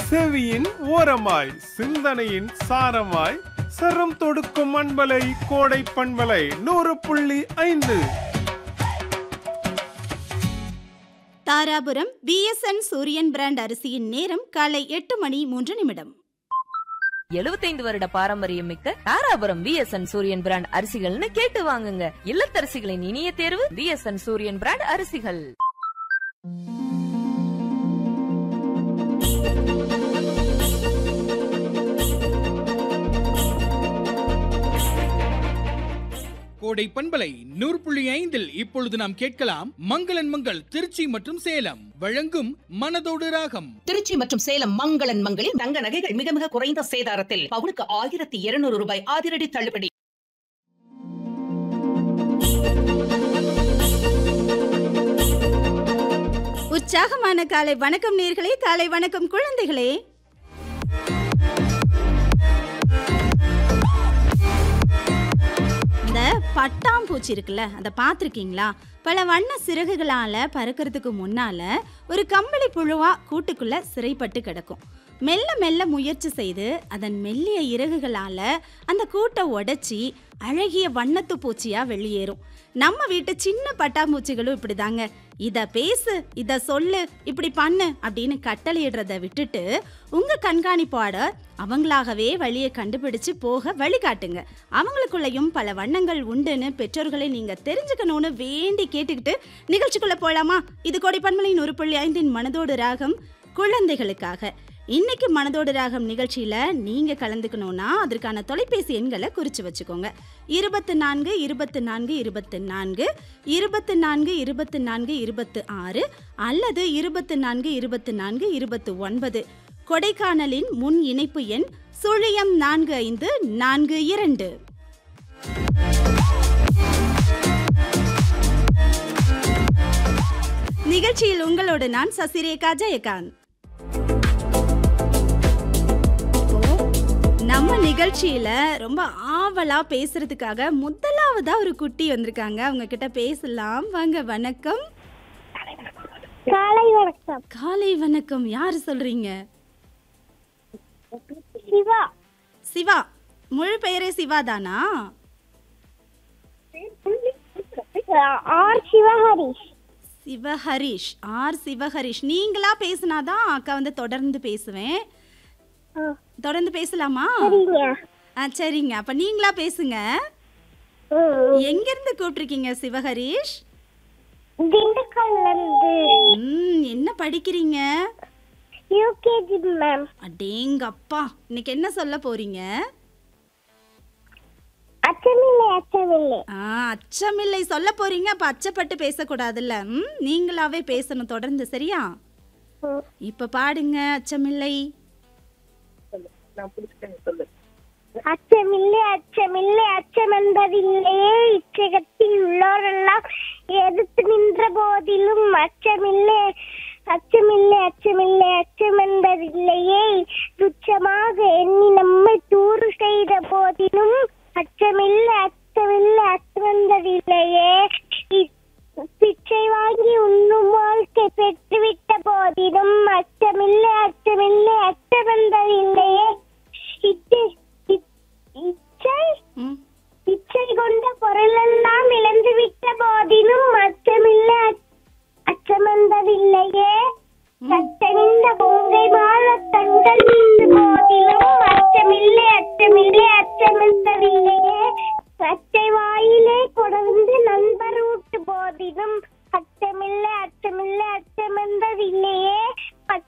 செவியின் ஓரமாய் சிந்தனையின் சாரமாய் சரம் தொடுக்கும் அன்பலை கோடை பண்பலை நூறு புள்ளி ஐந்து தாராபுரம் பிஎஸ்என் சூரியன் பிராண்ட் அரிசியின் நேரம் காலை எட்டு மணி மூன்று நிமிடம் எழுபத்தைந்து வருட பாரம்பரியம் மிக்க தாராபுரம் விஎஸ்என் சூரியன் பிராண்ட் அரிசிகள்னு கேட்டு வாங்குங்க இல்லத்தரசிகளின் இனிய தேர்வு விஎஸ்என் சூரியன் பிராண்ட் அரிசிகள் கோடை பண்பலை நூறு புள்ளி ஐந்தில் இப்பொழுது நாம் கேட்கலாம் மங்களன் மங்கள் திருச்சி மற்றும் சேலம் வழங்கும் மனதோடு ராகம் திருச்சி மற்றும் சேலம் மங்களன் மங்களில் தங்க நகைகள் மிக மிக குறைந்த சேதாரத்தில் பவுனுக்கு ஆயிரத்தி இருநூறு ரூபாய் அதிரடி தள்ளுபடி உற்சாகமான காலை வணக்கம் நேர்களே காலை வணக்கம் குழந்தைகளே இந்த பட்டாம்பூச்சி இருக்குல்ல அதை பார்த்துருக்கீங்களா பல வண்ண சிறகுகளால பறக்கிறதுக்கு முன்னால ஒரு கம்பளி புழுவா கூட்டுக்குள்ள சிறைப்பட்டு கிடக்கும் மெல்ல மெல்ல முயற்சி செய்து அதன் மெல்லிய இறகுகளால அந்த கூட்டை உடைச்சி அழகிய வண்ணத்து பூச்சியா வெளியேறும் நம்ம வீட்டு சின்ன பட்டாம்பூச்சிகளும் இப்படிதாங்க இத பேசு இத சொல்லு இப்படி பண்ணு அப்படின்னு கட்டளையிடுறத விட்டுட்டு உங்க கண்காணிப்பாளர் அவங்களாகவே வழியை கண்டுபிடிச்சு போக வழிகாட்டுங்க அவங்களுக்குள்ளேயும் பல வண்ணங்கள் உண்டுன்னு பெற்றோர்களை நீங்க தெரிஞ்சுக்கணும்னு வேண்டி கேட்டுக்கிட்டு நிகழ்ச்சிக்குள்ள போலாமா இது கோடி பன்மலையின் ஒரு புள்ளி ஐந்தின் மனதோடு ராகம் குழந்தைகளுக்காக இன்னைக்கு மனதோடு ராகம் நிகழ்ச்சியில நீங்க கலந்துக்கணும்னா அதற்கான தொலைபேசி எண்களை குறிச்சு வச்சுக்கோங்க இருபத்து நான்கு இருபத்து நான்கு இருபத்து நான்கு இருபத்து நான்கு இருபத்து நான்கு இருபத்து ஆறு அல்லது இருபத்து நான்கு இருபத்து நான்கு இருபத்து ஒன்பது கொடைக்கானலின் முன் இணைப்பு எண் சுழியம் நான்கு ஐந்து நான்கு இரண்டு நிகழ்ச்சியில் உங்களோடு நான் சசிரேகா ஜெயகாந்த் இப்போ நம்ம நிகழ்ச்சியில ரொம்ப ஆவலா பேசுறதுக்காக முதலாவதா ஒரு குட்டி வந்திருக்காங்க அவங்க கிட்ட பேசலாம் வாங்க வணக்கம் காலை வணக்கம் காலை வணக்கம் யாரு சொல்றீங்க சிவா சிவா முழு பெயரே சிவா தானா ஆர் சிவஹரிஷ் சிவஹரிஷ் ஆர் சிவஹரிஷ் நீங்களா பேசினாதான் அக்கா வந்து தொடர்ந்து பேசுவேன் ஆ, தொடர்ந்து பேசலாமா சரிங்க ஆ சரிங்க அப்ப நீங்களா பேசுங்க ம், எங்க இருந்து கூப்பிட்டிருக்கீங்க சிவஹரிஷ் திண்டுக்கல்ல இருந்து ம் என்ன படிக்கிறீங்க யூகேஜி மேம் அடேங்கப்பா இன்னைக்கு என்ன சொல்ல போறீங்க அச்சமில்லை அச்சமில்லை ஆ அச்சமில்லை சொல்ல போறீங்க அப்ப அச்சப்பட்டு பேசக்கூடாதுல்ல ம் நீங்களாவே பேசணும் தொடர்ந்து சரியா ம், இப்ப பாடுங்க அச்சமில்லை அச்சமில்லை அச்சமில்லை அச்சம் என்பதில்லையே இச்சகத்தில் உள்ளோரெல்லாம் எதிர்த்து நின்ற போதிலும் அச்சமில்லை அச்சமில்லை அச்சமில்லை அச்சம் என்பதில்லையே துச்சமாக எண்ணி நம்மை தூறு செய்த போதிலும் அச்சமில்லை அச்சமில்லை அச்சமென்பதில்லையே இ- பிச்சை வாங்கி உண்ணும் வாழ்க்கை பெற்றுவிட்ட போதிலும் அச்சமில்லை அச்சமில்லை அச்சமென்பதில்லையே இச்சை இச்- இச்சை ம் இச்சை கொண்ட பொருளெல்லாம் இழந்து விட்ட போதிலும் அச்சமில்லை அச்- அச்சமென்பதில்லையே சட்டனிந்த பொங்கை மாற தங்கள் வீட்டு போதிலும் அச்சமில்லை அச்சமில்லை அச்சமென்பதில்லையே அச்சை வாயிலே கொடர்ந்து நண்பர் ஊட்டு போதிலும் அச்சமில்லை அச்சமில்லை அச்சமென்பதில்லையே